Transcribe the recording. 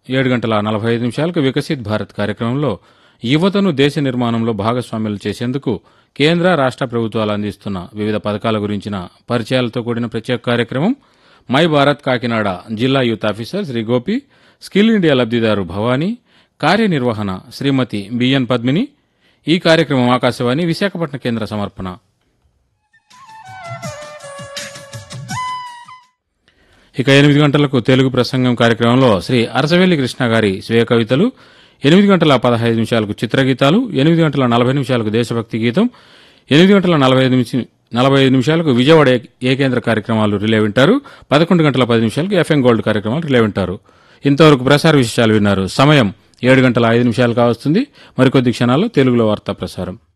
ఏడు గంటల నలభై ఐదు నిమిషాలకు వికసిత్ భారత్ కార్యక్రమంలో యువతను దేశ నిర్మాణంలో భాగస్వామ్యులు చేసేందుకు కేంద్ర రాష్ట్ర ప్రభుత్వాలు అందిస్తున్న వివిధ పథకాల గురించిన పరిచయాలతో కూడిన ప్రత్యేక కార్యక్రమం మై భారత్ కాకినాడ జిల్లా youth officer Shri Gopi skill India లబ్ధిదారు భవానీ కార్యనిర్వహణ శ్రీమతి బిఎన్ పద్మిని ఈ కార్యక్రమం ఆకాశవాణి విశాఖపట్నం కేంద్ర సమర్పణ ఇక ఎనిమిది గంటలకు తెలుగు ప్రసంగం కార్యక్రమంలో శ్రీ అరసవెల్లి కృష్ణ గారి స్వీయ కవితలు ఎనిమిది గంటల పదహైదు నిమిషాలకు చిత్రగీతాలు ఎనిమిది గంటల నలభై నిమిషాలకు దేశభక్తి గీతం ఎనిమిది గంటల నలభై ఐదు నిమిషం నలభై ఐదు నిమిషాలకు విజయవాడ ఏ- ఏ కేంద్ర కార్యక్రమాలు రిలే వింటారు పదకొండు గంటల పది నిమిషాలకు ఎఫ్ఎం గోల్డ్ కార్యక్రమాలు రిలే వింటారు ఇంతవరకు ప్రసార విశేషాలు విన్నారు సమయం ఏడు గంటల ఐదు నిమిషాలు కావస్తుంది మరికొద్ది క్షణాల్లో తెలుగులో వార్తా ప్రసారం